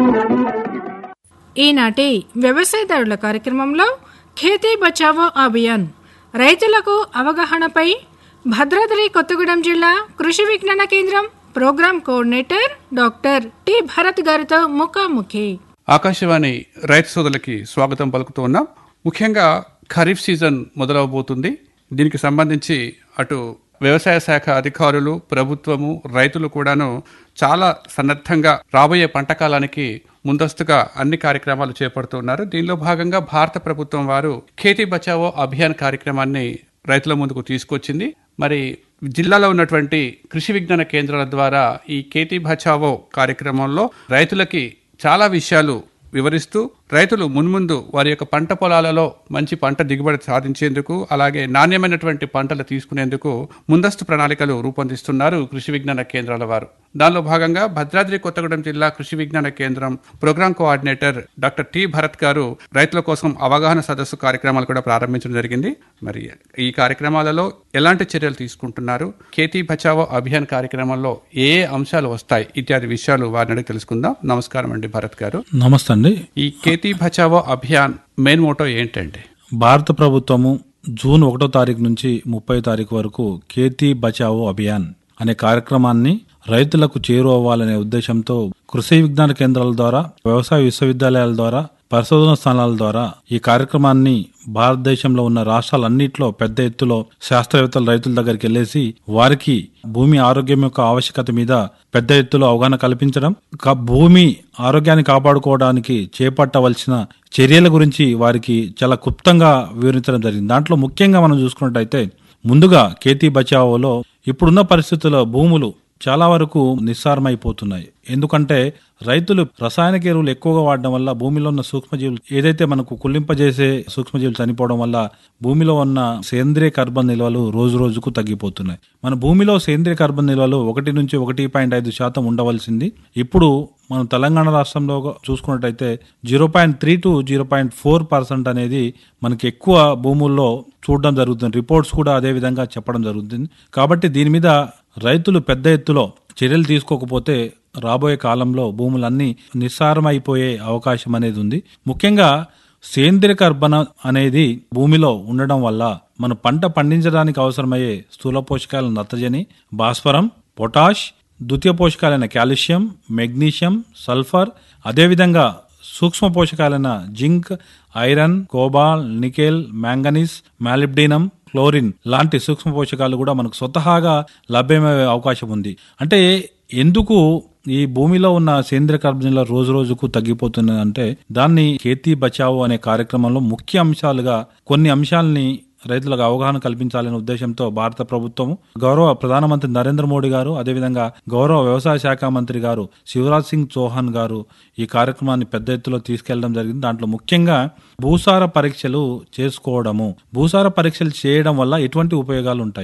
ఈనాటి వ్యవసాయదారుల కార్యక్రమంలో ఖేతీ బచావో అభియాన్ రైతులకు అవగాహనపై భద్రాద్రి కొత్తగూడెం జిల్లా కృషి విజ్ఞాన కేంద్రం program coordinator doctor T Bharat గారితో ముఖాముఖి ఆకాశవాణి రైతు సోదరులకి స్వాగతం పలుకుతూ ఉన్నాం ముఖ్యంగా ఖరీఫ్ సీజన్ మొదలవబోతుంది దీనికి సంబంధించి అటు వ్యవసాయ శాఖ అధికారులు ప్రభుత్వము రైతులు కూడాను చాలా సన్నద్ధంగా రాబోయే పంట కాలానికి ముందస్తుగా అన్ని కార్యక్రమాలు చేపడుతున్నారు దీనిలో భాగంగా భారత ప్రభుత్వం వారు ఖేతీ బచావో అభియాన్ కార్యక్రమాన్ని రైతుల ముందుకు తీసుకొచ్చింది మరి జిల్లాలో ఉన్నటువంటి కృషి విజ్ఞాన కేంద్రాల ద్వారా ఈ కేటీ బచావో కార్యక్రమంలో రైతులకి చాలా విషయాలు వివరిస్తూ రైతులు మున్ముందు వారి యొక్క పంట పొలాలలో మంచి పంట దిగుబడి సాధించేందుకు అలాగే నాణ్యమైనటువంటి పంటలు తీసుకునేందుకు ముందస్తు ప్రణాళికలు రూపొందిస్తున్నారు కృషి విజ్ఞాన కేంద్రాల వారు దానిలో భాగంగా భద్రాద్రి కొత్తగూడెం జిల్లా కృషి విజ్ఞాన కేంద్రం program coordinator doctor T Bharat గారు రైతుల కోసం అవగాహన సదస్సు కార్యక్రమాలు కూడా ప్రారంభించడం జరిగింది మరి ఈ కార్యక్రమాలలో ఎలాంటి చర్యలు తీసుకుంటున్నారు కేతీ బచావో అభియాన్ కార్యక్రమంలో ఏ ఏ అంశాలు వస్తాయి ఇత్యాది విషయాలు వారిని అడిగి తెలుసుకుందాం నమస్కారం అండి భరత్ గారు నమస్తే అండి ఈ కేతీ బచావో అభియాన్ మెయిన్ మోటో ఏంటండి భారత ప్రభుత్వము జూన్ ఒకటో తారీఖు నుంచి ముప్పై తారీఖు వరకు కేతీ బచావో అభియాన్ అనే కార్యక్రమాన్ని రైతులకు చేరువవ్వాలనే ఉద్దేశంతో కృషి విజ్ఞాన కేంద్రాల ద్వారా వ్యవసాయ విశ్వవిద్యాలయాల ద్వారా పరిశోధన స్థానాల ద్వారా ఈ కార్యక్రమాన్ని భారతదేశంలో ఉన్న రాష్ట్రాలన్నింటిలో పెద్ద ఎత్తులో శాస్త్రవేత్తలు రైతుల దగ్గరికి వెళ్లేసి వారికి భూమి ఆరోగ్యం యొక్క ఆవశ్యకత మీద పెద్ద ఎత్తులో అవగాహన కల్పించడం క- భూమి ఆరోగ్యాన్ని కాపాడుకోవడానికి చేపట్టవలసిన చర్యల గురించి వారికి చాలా క్లుప్తంగా వివరించడం జరిగింది దాంట్లో ముఖ్యంగా మనం చూసుకున్నట్టయితే ముందుగా కేతీ బచావోలో ఇప్పుడున్న పరిస్థితుల్లో భూములు చాలా వరకు నిస్సారమైపోతున్నాయి ఎందుకంటే రైతులు రసాయనిక ఎరువులు ఎక్కువగా వాడడం వల్ల భూమిలో ఉన్న సూక్ష్మజీవులు ఏదైతే మనకు కుళ్ళింపజేసే సూక్ష్మజీవులు చనిపోవడం వల్ల భూమిలో ఉన్న సేంద్రియ కార్బన్ నిల్వలు రోజు రోజుకు తగ్గిపోతున్నాయి మన భూమిలో సేంద్రియ కార్బన్ నిల్వలు ఒకటి నుంచి ఒకటి పాయింట్ ఐదు శాతం ఉండవలసింది ఇప్పుడు మనం తెలంగాణ రాష్ట్రంలో చూసుకున్నట్టయితే zero point three to zero point four percent అనేది మనకి ఎక్కువ భూముల్లో చూడడం జరుగుతుంది రిపోర్ట్స్ కూడా అదే విధంగా చెప్పడం జరుగుతుంది కాబట్టి దీని మీద రైతులు పెద్ద ఎత్తులో చర్యలు తీసుకోకపోతే రాబోయే కాలంలో భూములన్నీ నిస్సారమైపోయే అవకాశం అనేది ఉంది ముఖ్యంగా సేంద్రియ కర్బన అనేది భూమిలో ఉండడం వల్ల మన పంట పండించడానికి అవసరమయ్యే స్థూల పోషకాల నత్రజని భాస్వరం పొటాష్ ద్వితీయ పోషకాలైన కాల్షియం మెగ్నీషియం సల్ఫర్ అదేవిధంగా సూక్ష్మ పోషకాలైన zinc iron cobalt nickel manganese molybdenum chlorine లాంటి సూక్ష్మ పోషకాలు కూడా మనకు స్వతహాగా లభ్యమయ్యే అవకాశం ఉంది అంటే ఎందుకు ఈ భూమిలో ఉన్న సేంద్రియ కార్బన్ల రోజు రోజుకు తగ్గిపోతున్నది అంటే దాన్ని కేతీ బచావో అనే కార్యక్రమంలో ముఖ్య అంశాలుగా కొన్ని అంశాలని రైతులకు అవగాహన కల్పించాలనే ఉద్దేశంతో భారత ప్రభుత్వం గౌరవ ప్రధానమంత్రి నరేంద్ర మోడీ గారు అదేవిధంగా గౌరవ వ్యవసాయ శాఖ మంత్రి గారు శివరాజ్ సింగ్ చౌహాన్ గారు ఈ కార్యక్రమాన్ని పెద్ద ఎత్తులో తీసుకెళ్లడం జరిగింది దాంట్లో ముఖ్యంగా భూసార పరీక్షలు చేసుకోవడము భూసార పరీక్షలు చేయడం వల్ల ఎటువంటి ఉపయోగాలు ఉంటాయి